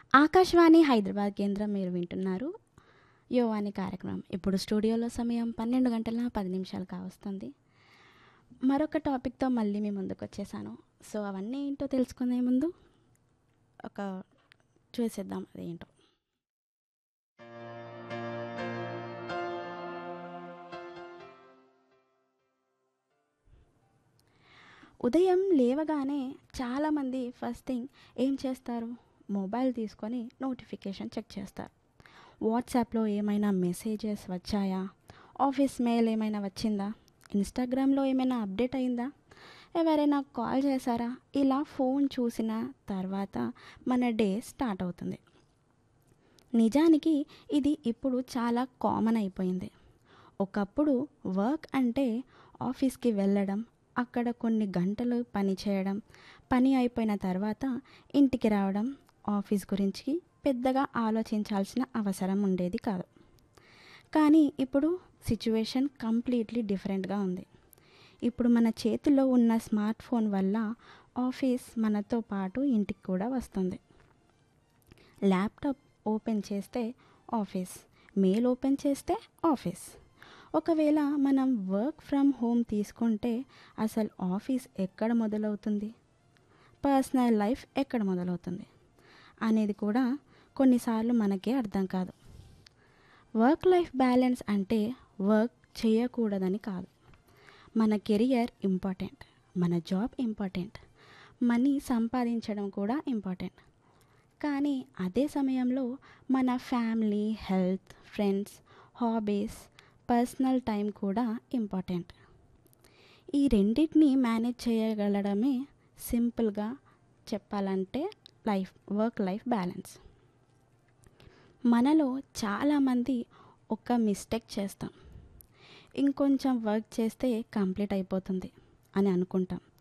ఆకాశవాణి హైదరాబాద్ కేంద్రం మీరు వింటున్నారు యోవాని కార్యక్రమం ఇప్పుడు స్టూడియోలో సమయం పన్నెండు గంటల పది నిమిషాలు కావస్తుంది మరొక టాపిక్తో మళ్ళీ మీ ముందుకు వచ్చేసాను సో అవన్నీ ఏంటో తెలుసుకునే ముందు ఒక చూసేద్దాం అదేంటో ఉదయం లేవగానే చాలామంది ఫస్ట్ థింగ్ ఏం చేస్తారు మొబైల్ తీసుకొని నోటిఫికేషన్ చెక్ చేస్తారు వాట్సాప్లో ఏమైనా మెసేజెస్ వచ్చాయా ఆఫీస్ మెయిల్ ఏమైనా వచ్చిందా ఇన్స్టాగ్రామ్లో ఏమైనా అప్డేట్ అయిందా ఎవరైనా కాల్ చేశారా ఇలా ఫోన్ చూసిన తర్వాత మన డే స్టార్ట్ అవుతుంది నిజానికి ఇది ఇప్పుడు చాలా కామన్ అయిపోయింది ఒకప్పుడు వర్క్ అంటే ఆఫీస్కి వెళ్ళడం అక్కడ కొన్ని గంటలు పని చేయడం పని అయిపోయిన తర్వాత ఇంటికి రావడం ఆఫీస్ గురించి పెద్దగా ఆలోచించాల్సిన అవసరం ఉండేది కాదు కానీ ఇప్పుడు సిచ్యువేషన్ కంప్లీట్లీ డిఫరెంట్గా ఉంది ఇప్పుడు మన చేతిలో ఉన్న స్మార్ట్ ఫోన్ వల్ల ఆఫీస్ మనతో పాటు ఇంటికి కూడా వస్తుంది ల్యాప్టాప్ ఓపెన్ చేస్తే ఆఫీస్ మెయిల్ ఓపెన్ చేస్తే ఆఫీస్ ఒకవేళ మనం వర్క్ ఫ్రమ్ హోమ్ తీసుకుంటే అసలు ఆఫీస్ ఎక్కడ మొదలవుతుంది పర్సనల్ లైఫ్ ఎక్కడ మొదలవుతుంది అనేది కూడా కొన్నిసార్లు మనకే అర్థం కాదు వర్క్ లైఫ్ బ్యాలెన్స్ అంటే వర్క్ చేయకూడదని కాదు మన కెరియర్ ఇంపార్టెంట్ మన జాబ్ ఇంపార్టెంట్ మనీ సంపాదించడం కూడా ఇంపార్టెంట్ కానీ అదే సమయంలో మన family health friends hobbies personal time కూడా ఇంపార్టెంట్ ఈ రెండింటిని మేనేజ్ చేయగలడమే సింపుల్గా చెప్పాలంటే లైఫ్ వర్క్ లైఫ్ బ్యాలెన్స్ మనలో చాలామంది ఒక మిస్టేక్ చేస్తాం ఇంకొంచెం వర్క్ చేస్తే కంప్లీట్ అయిపోతుంది అని అనుకుంటాం